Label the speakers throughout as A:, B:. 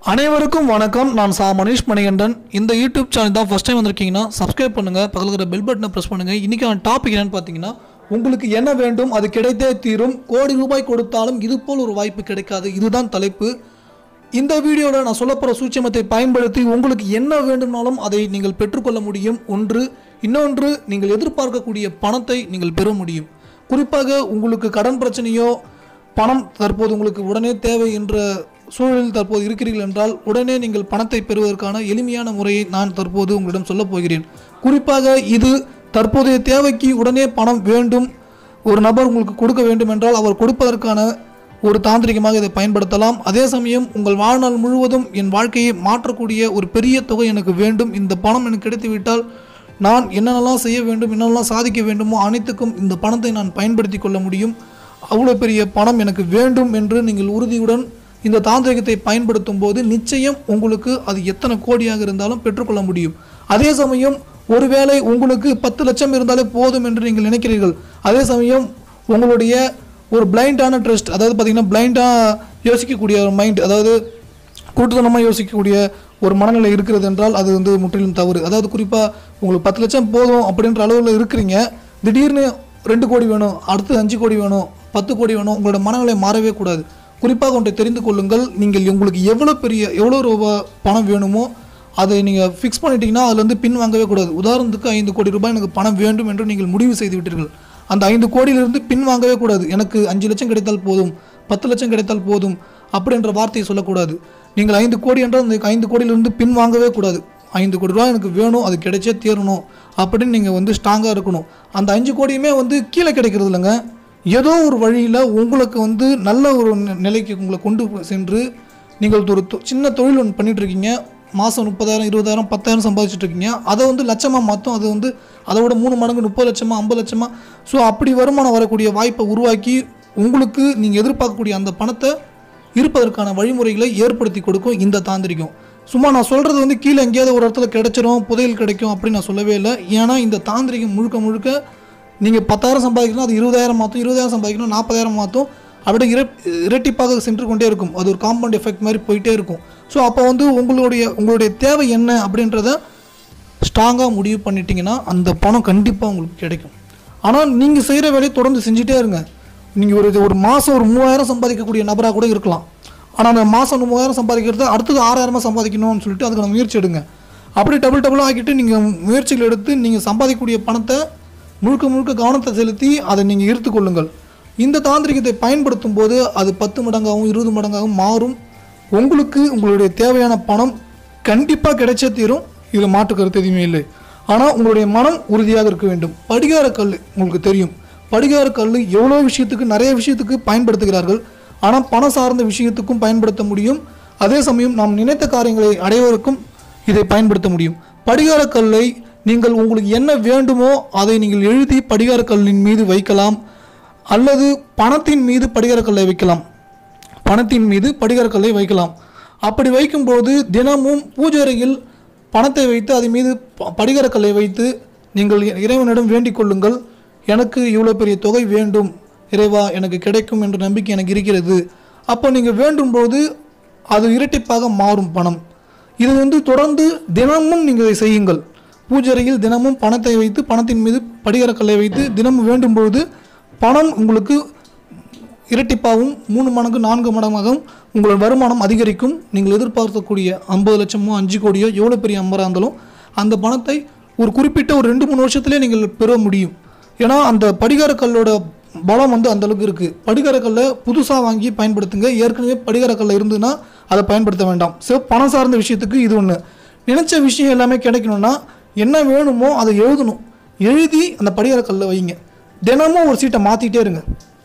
A: அனைவருக்கும் வணக்கம் நான் சா மனிஷ் மணிகண்டன் இந்த யூடியூப் சேனல் தான் ஃபஸ்ட் டைம் வந்திருக்கீங்கன்னா சப்ஸ்கிரைப் பண்ணுங்கள் பக்கத்தில் இருக்கிற பெல் பட்டனை ப்ரெஸ் பண்ணுங்கள் இன்றைக்கான டாபிக் என்னன்னு பார்த்தீங்கன்னா உங்களுக்கு என்ன வேண்டும் அது கிடைத்தே தீரும் கோடி ரூபாய் கொடுத்தாலும் இது போல் ஒரு வாய்ப்பு கிடைக்காது இதுதான் தலைப்பு இந்த வீடியோவில் நான் சொல்ல போகிற சூட்சமத்தை பயன்படுத்தி உங்களுக்கு என்ன வேண்டும்னாலும் அதை நீங்கள் பெற்றுக்கொள்ள முடியும் ஒன்று இன்னொன்று நீங்கள் எதிர்பார்க்கக்கூடிய பணத்தை நீங்கள் பெற முடியும் குறிப்பாக உங்களுக்கு கடன் பிரச்சனையோ பணம் தற்போது உங்களுக்கு உடனே தேவை என்ற சூழலில் தற்போது இருக்கிறீர்கள் என்றால் உடனே நீங்கள் பணத்தை பெறுவதற்கான எளிமையான முறையை நான் தற்போது உங்களிடம் சொல்லப் போகிறேன் குறிப்பாக இது தற்போதைய தேவைக்கு உடனே பணம் வேண்டும் ஒரு நபர் உங்களுக்கு கொடுக்க வேண்டும் என்றால் அவர் கொடுப்பதற்கான ஒரு தாந்திரிகமாக இதை பயன்படுத்தலாம் அதே சமயம் உங்கள் வாழ்நாள் முழுவதும் என் வாழ்க்கையை மாற்றக்கூடிய ஒரு பெரிய தொகை எனக்கு வேண்டும் இந்த பணம் எனக்கு கிடைத்துவிட்டால் நான் என்னென்னலாம் செய்ய வேண்டும் என்னென்னலாம் சாதிக்க வேண்டுமோ அனைத்துக்கும் இந்த பணத்தை நான் பயன்படுத்தி கொள்ள முடியும் அவ்வளோ பெரிய பணம் எனக்கு வேண்டும் என்று நீங்கள் உறுதியுடன் இந்த தாந்திரிகத்தை பயன்படுத்தும் போது நிச்சயம் உங்களுக்கு அது எத்தனை கோடியாக இருந்தாலும் பெற்றுக்கொள்ள முடியும் அதே சமயம் ஒருவேளை உங்களுக்கு பத்து லட்சம் இருந்தாலே போதும் என்று நீங்கள் நினைக்கிறீர்கள் அதே சமயம் உங்களுடைய ஒரு பிளைண்டான ட்ரஸ்ட் அதாவது பார்த்தீங்கன்னா பிளைண்டாக யோசிக்கக்கூடிய ஒரு மைண்ட் அதாவது கூட்டுத்தனமாக யோசிக்கக்கூடிய ஒரு மனநிலை இருக்கிறது என்றால் அது வந்து முற்றிலும் தவறு அதாவது குறிப்பாக உங்களுக்கு பத்து லட்சம் போதும் அப்படின்ற அளவில் இருக்கிறீங்க திடீர்னு ரெண்டு கோடி வேணும் அடுத்து அஞ்சு கோடி வேணும் பத்து கோடி வேணும் உங்களோட மனநிலை மாறவே கூடாது குறிப்பாக ஒன்றை தெரிந்து கொள்ளுங்கள் நீங்கள் உங்களுக்கு எவ்வளோ பெரிய எவ்வளோ ரூபா பணம் வேணுமோ அதை நீங்கள் ஃபிக்ஸ் பண்ணிட்டீங்கன்னா அதுலேருந்து பின் வாங்கவே கூடாது உதாரணத்துக்கு ஐந்து கோடி ரூபாய் எனக்கு பணம் வேண்டும் என்று நீங்கள் முடிவு செய்து விட்டீர்கள் அந்த ஐந்து கோடியிலிருந்து பின் வாங்கவே கூடாது எனக்கு அஞ்சு லட்சம் கிடைத்தால் போதும் பத்து லட்சம் கிடைத்தால் போதும் அப்படின்ற வார்த்தையை சொல்லக்கூடாது நீங்கள் ஐந்து கோடி என்றால் அந்த ஐந்து கோடியிலிருந்து பின் வாங்கவே கூடாது ஐந்து கோடி ரூபாய் எனக்கு வேணும் அது கிடைச்சே தீரணும் அப்படின்னு நீங்கள் வந்து ஸ்ட்ராங்காக இருக்கணும் அந்த அஞ்சு கோடியுமே வந்து கீழே கிடைக்கிறது இல்லைங்க ஏதோ ஒரு வழியில் உங்களுக்கு வந்து நல்ல ஒரு நி- நிலைக்கு உங்களை கொண்டு சென்று நீங்கள் ஒரு தொ- சின்ன தொழில் ஒன்று பண்ணிட்டு இருக்கீங்க மாதம் முப்பதாயிரம் இருபதாயிரம் பத்தாயிரம் சம்பாதிச்சுட்டு இருக்கீங்க அதை வந்து லட்சமாக மாற்றும் அது வந்து அதை விட மூணு மடங்கு முப்பது லட்சமா ஐம்பது லட்சமா ஸோ அப்படி வருமானம் வரக்கூடிய வாய்ப்பை உருவாக்கி உங்களுக்கு நீங்கள் எதிர்பார்க்கக்கூடிய அந்த பணத்தை இருப்பதற்கான வழிமுறைகளை ஏற்படுத்தி கொடுக்கும் இந்த தாந்திரிகம் சும்மா நான் சொல்கிறது வந்து கீழே எங்கேயாவது ஒரு இடத்துல கிடைச்சிரும் புதையல் கிடைக்கும் அப்படின்னு நான் சொல்லவே இல்லை ஏன்னா இந்த தாந்திரிகம் முழுக்க முழுக்க நீங்கள் பத்தாயிரம் சம்பாதிக்கணும் அது இருபதாயிரம் மாற்றும் இருபதாயிரம் சம்பாதிக்கணும் நாற்பதாயிரம் மாற்றும் அப்படியே இர இரட்டிப்பாக சென்று கொண்டே இருக்கும் அது ஒரு காம்பவுண்ட் எஃபெக்ட் மாதிரி போயிட்டே இருக்கும் ஸோ அப்போ வந்து உங்களுடைய உங்களுடைய தேவை என்ன அப்படின்றத ஸ்ட்ராங்காக முடிவு பண்ணிட்டீங்கன்னா அந்த பணம் கண்டிப்பாக உங்களுக்கு கிடைக்கும் ஆனால் நீங்கள் செய்கிற வேலையை தொடர்ந்து செஞ்சுட்டே இருங்க நீங்கள் ஒரு ஒரு மாதம் ஒரு மூவாயிரம் சம்பாதிக்கக்கூடிய நபராக கூட இருக்கலாம் ஆனால் அந்த மாதம் மூவாயிரம் சம்பாதிக்கிறது அடுத்தது ஆறாயிரமாக சம்பாதிக்கணும்னு சொல்லிட்டு அதுக்கான முயற்சி எடுங்க அப்படி டபுள் டபுளாக ஆக்கிட்டு நீங்கள் முயற்சிகள் எடுத்து நீங்கள் சம்பாதிக்கக்கூடிய பணத்தை முழுக்க முழுக்க கவனத்தை செலுத்தி அதை நீங்கள் ஈர்த்து கொள்ளுங்கள் இந்த தாந்திரிகத்தை பயன்படுத்தும் போது அது பத்து மடங்காகவும் இருபது மடங்காகவும் மாறும் உங்களுக்கு உங்களுடைய தேவையான பணம் கண்டிப்பாக கிடைச்சே தீரும் இதில் மாற்று கருத்து எதுவுமே இல்லை ஆனால் உங்களுடைய மனம் உறுதியாக இருக்க வேண்டும் படிகார கல் உங்களுக்கு தெரியும் படிகார கல் எவ்வளோ விஷயத்துக்கு நிறைய விஷயத்துக்கு பயன்படுத்துகிறார்கள் ஆனால் பணம் சார்ந்த விஷயத்துக்கும் பயன்படுத்த முடியும் அதே சமயம் நாம் நினைத்த காரியங்களை அடைவதற்கும் இதை பயன்படுத்த முடியும் படிகார கல்லை நீங்கள் உங்களுக்கு என்ன வேண்டுமோ அதை நீங்கள் எழுதி படிகார கல்லின் மீது வைக்கலாம் அல்லது பணத்தின் மீது படிகார கல்லை வைக்கலாம் பணத்தின் மீது படிகாரக்கல்லை வைக்கலாம் அப்படி வைக்கும்போது தினமும் பூஜை அறையில் பணத்தை வைத்து அதன் மீது ப- படிகாரக்கல்லை வைத்து நீங்கள் இ- இறைவனிடம் வேண்டிக் கொள்ளுங்கள் எனக்கு இவ்வளோ பெரிய தொகை வேண்டும் இறைவா எனக்கு கிடைக்கும் என்ற நம்பிக்கை எனக்கு இருக்கிறது அப்போ நீங்கள் வேண்டும்போது அது இரட்டிப்பாக மாறும் பணம் இது வந்து தொடர்ந்து தினமும் நீங்கள் இதை செய்யுங்கள் பூஜையில் தினமும் பணத்தை வைத்து பணத்தின் மீது படிகாரக்கல்லை வைத்து தினமும் வேண்டும்போது பணம் உங்களுக்கு இரட்டிப்பாகவும் மூணு மடங்கு நான்கு மடங்காகவும் உங்களோட வருமானம் அதிகரிக்கும் நீங்கள் எதிர்பார்க்கக்கூடிய ஐம்பது லட்சமோ அஞ்சு கோடியோ எவ்வளோ பெரிய அம்பராக இருந்தாலும் அந்த பணத்தை ஒரு குறிப்பிட்ட ஒரு ரெண்டு மூணு வருஷத்துலேயே நீங்கள் பெற முடியும் ஏன்னா அந்த படிகார கல்லோட பலம் வந்து அந்த அளவுக்கு இருக்குது படிகார கல்லை புதுசாக வாங்கி பயன்படுத்துங்க ஏற்கனவே படிகார கல்லை இருந்ததுன்னா அதை பயன்படுத்த வேண்டாம் ஸோ பணம் சார்ந்த விஷயத்துக்கு இது ஒன்று நினச்ச விஷயம் எல்லாமே கிடைக்கணும்னா என்ன வேணுமோ அதை எழுதணும் எழுதி அந்த படிகார கல்லை வைங்க தினமும் ஒரு சீட்டை மாற்றிட்டே இருங்க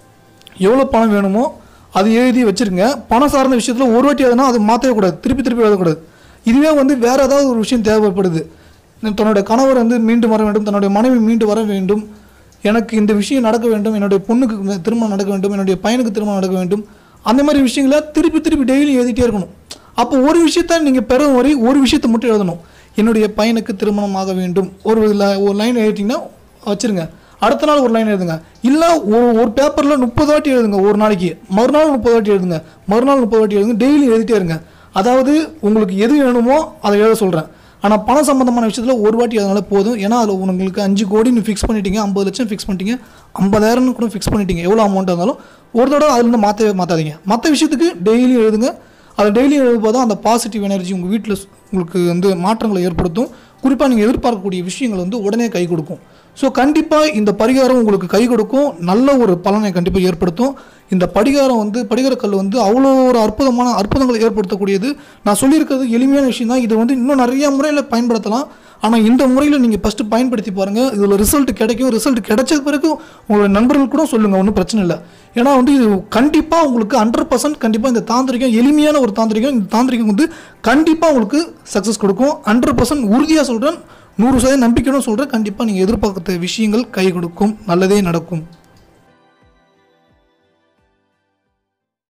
A: எவ்வளோ பணம் வேணுமோ அது எழுதி வச்சிருங்க பணம் சார்ந்த விஷயத்தில் ஒரு வாட்டி எதுனா அது மாற்றவே கூடாது திருப்பி திருப்பி எழுதக்கூடாது இதுவே வந்து வேறு ஏதாவது ஒரு விஷயம் தேவைப்படுது தன்னுடைய கணவர் வந்து மீண்டு வர வேண்டும் தன்னுடைய மனைவி மீண்டு வர வேண்டும் எனக்கு இந்த விஷயம் நடக்க வேண்டும் என்னுடைய பொண்ணுக்கு திருமணம் நடக்க வேண்டும் என்னுடைய பையனுக்கு திருமணம் நடக்க வேண்டும் அந்த மாதிரி விஷயங்களை திருப்பி திருப்பி டெய்லி எழுதிட்டே இருக்கணும் அப்போ ஒரு விஷயத்த நீங்கள் பெறும் வரை ஒரு விஷயத்தை மட்டும் எழுதணும் என்னுடைய பையனுக்கு திருமணம் ஆக வேண்டும் ஒரு ல- ஒரு லைன் எழுதிட்டிங்கன்னா வச்சிருங்க அடுத்த நாள் ஒரு லைன் எழுதுங்க இல்லை ஒரு ஒரு பேப்பரில் முப்பது வாட்டி எழுதுங்க ஒரு நாளைக்கு மறுநாள் முப்பது வாட்டி எழுதுங்க மறுநாள் முப்பது வாட்டி எழுதுங்க டெய்லி எழுதிட்டே இருங்க அதாவது உங்களுக்கு எது வேணுமோ அதை எழுத சொல்கிறேன் ஆனால் பண சம்பந்தமான விஷயத்தில் ஒரு வாட்டி அதனால போதும் ஏன்னா அதில் உங்களுக்கு அஞ்சு கோடின்னு ஃபிக்ஸ் பண்ணிட்டீங்க ஐம்பது லட்சம் ஃபிக்ஸ் பண்ணிட்டீங்க ஐம்பதாயிரம்னு கூட ஃபிக்ஸ் பண்ணிட்டீங்க எவ்வளோ அமௌண்ட் இருந்தாலும் ஒரு தடவை அதுலேருந்து மாற்றவே மாற்றாதீங்க மற்ற விஷயத்துக்கு டெய்லி எழுதுங்க அது டெய்லி எழுதும்போது தான் அந்த பாசிட்டிவ் எனர்ஜி உங்கள் வீட்டில் உங்களுக்கு வந்து மாற்றங்களை ஏற்படுத்தும் குறிப்பாக நீங்கள் எதிர்பார்க்கக்கூடிய விஷயங்கள் வந்து உடனே கை கொடுக்கும் ஸோ கண்டிப்பாக இந்த பரிகாரம் உங்களுக்கு கை கொடுக்கும் நல்ல ஒரு பலனை கண்டிப்பாக ஏற்படுத்தும் இந்த படிகாரம் வந்து படிகாரக்கல் வந்து அவ்வளோ ஒரு அற்புதமான அற்புதங்களை ஏற்படுத்தக்கூடியது நான் சொல்லியிருக்கிறது எளிமையான விஷயம் தான் இது வந்து இன்னும் நிறைய முறையில் பயன்படுத்தலாம் ஆனால் இந்த முறையில் நீங்கள் ஃபஸ்ட்டு பயன்படுத்தி பாருங்கள் இதில் ரிசல்ட் கிடைக்கும் ரிசல்ட் கிடைச்ச பிறகு உங்களோட நண்பர்கள் கூட சொல்லுங்கள் ஒன்றும் பிரச்சனை இல்லை ஏன்னா வந்து இது கண்டிப்பாக உங்களுக்கு ஹண்ட்ரட் பர்சன்ட் கண்டிப்பாக இந்த தாந்திரிகம் எளிமையான ஒரு தாந்திரிகம் இந்த தாந்திரிகம் வந்து கண்டிப்பாக உங்களுக்கு சக்ஸஸ் கொடுக்கும் ஹண்ட்ரட் பர்சன்ட் உறுதியாக சொல்கிறேன் நூறு சதவீதம் நம்பிக்கையோட சொல்கிறேன் கண்டிப்பாக நீங்கள் எதிர்பார்த்த விஷயங்கள் கை கொடுக்கும் நல்லதே நடக்கும்